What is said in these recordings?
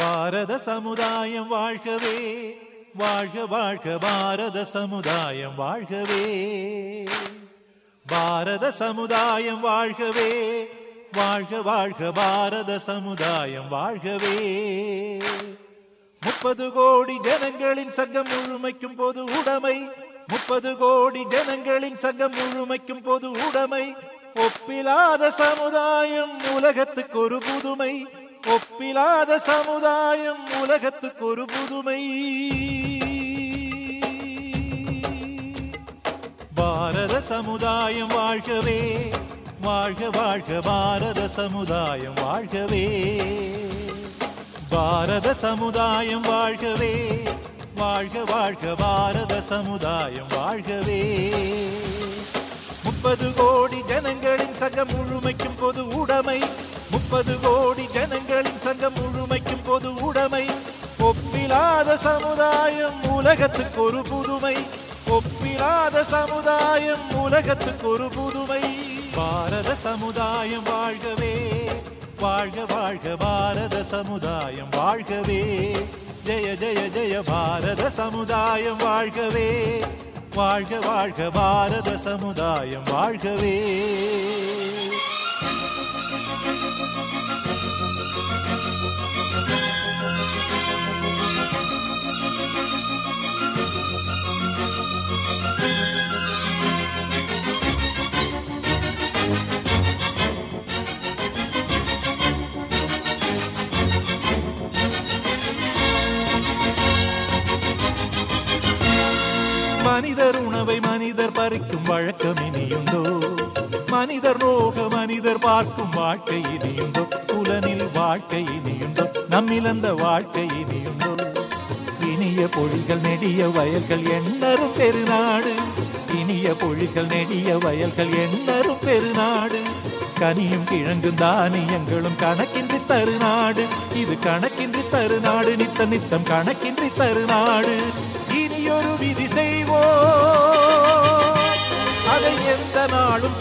பாரத சமுதாயம் வாழ்கவே வாழ்க வாழ்க பாரத சமுதாயம் வாழ்கவே பாரத சமுதாயம் வாழ்கவே வாழ்க வாழ்க பாரத சமுதாயம் வாழ்கவே முப்பது கோடி ஜனங்களின் சங்கம் முழுமைக்கும் பொது உடைமை முப்பது கோடி ஜனங்களின் சங்கம் முழுமைக்கும் பொது உடைமை ஒப்பிலாத சமுதாயம் உலகத்துக்கு ஒரு புதுமை ஒப்பிலாத சமுதாயம் உலகத்துக்கு ஒரு புதுமை பாரத சமுதாயம் வாழ்கவே வாழ்க வாழ்க பாரத சமுதாயம் வாழ்கவே பாரத சமுதாயம் வாழ்கவே வாழ்க வாழ்க பாரத சமுதாயம் வாழ்கவே முப்பது கோடி ஜனங்களின் சங்கம் முழுமைக்கும் பொது உடைமை முப்பது கோடி ஜனங்களின் சங்கம் முழுமைக்கும் பொது உடைமை ஒப்பிலாத சமுதாயம் உலகத்துக்கு ஒரு புதுமை ஒப்பிலாத சமுதாயம் உலகத்துக்கு ஒரு புதுமை பாரத சமுதாயம் வாழ்கவே வாழ்க வாழ்க பாரத சமுதாயம் வாழ்கவே ஜெய ஜெய ஜெய பாரத சமுதாயம் வாழ்கவே வாழ்க வாழ்க பாரத சமுதாயம் வாழ்கவே மனிதர் உணவை மனிதர் பறிக்கும் வழக்கம் இனியுண்டோ மனிதர் நோக மனிதர் பார்க்கும் வாழ்க்கை இனியுண்டோ புலனில் வாழ்க்கை இனியுண்டோ நம்மிழந்த வாழ்க்கை இனியுண்டோ இனிய பொழிகள் நெடிய வயல்கள் எண்ணரும் பெருநாடு இனிய பொழிகள் நெடிய வயல்கள் எண்ணரும் பெருநாடு கனியும் கிழங்கும் தானியங்களும் கணக்கின்றி தருநாடு இது கணக்கின்றி தருநாடு நித்த நித்தம் கணக்கின்றி தருநாடு இனியொரு விதி செய்வோம் அதை எந்த நாளும்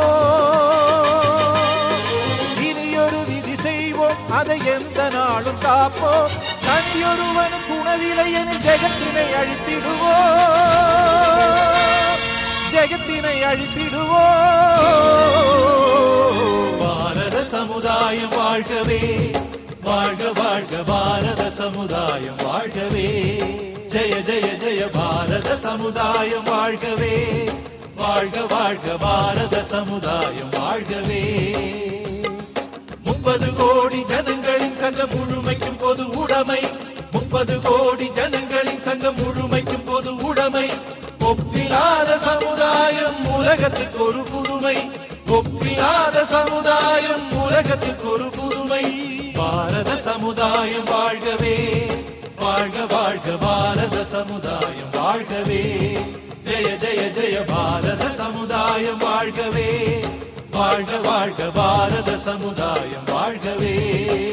காப்போம் இனியொரு விதி செய்வோம் அதை எந்த நாளும் காப்போம் தனியொருவனும் குணவிலை என ஜெகத்தினை அழித்திடுவோம் ஜெகத்தினை அழித்திடுவோம் பாரத சமுதாயம் வாழ்கவே வாழ்க வாழ்க பாரத சமுதாயம் வாழ்கவே ஜெய ஜெய ஜெய பாரத சமுதாயம் வாழ்கவே வாழ்க வாழ்க பாரத சமுதாயம் வாழ்கவே முப்பது கோடி ஜனங்களின் சங்கம் முழுமைக்கும் பொது உடைமை முப்பது கோடி ஜனங்களின் சங்கம் முழுமைக்கும் பொது உடைமை ஒப்பிலாத சமுதாயம் உலகத்துக்கு ஒரு புதுமை ஒப்பிலாத சமுதாயம் உலகத்துக்கு ஒரு புதுமை பாரத சமுதாயம் வாழ்கவே வாழ்க வாழ்க பாரத சமுதாயம் வாழ்கவே ஜெய ஜெய ஜெய பாரத சமுதாயம் வாழ்கவே வாழ்க வாழ்க பாரத சமுதாயம் வாழ்கவே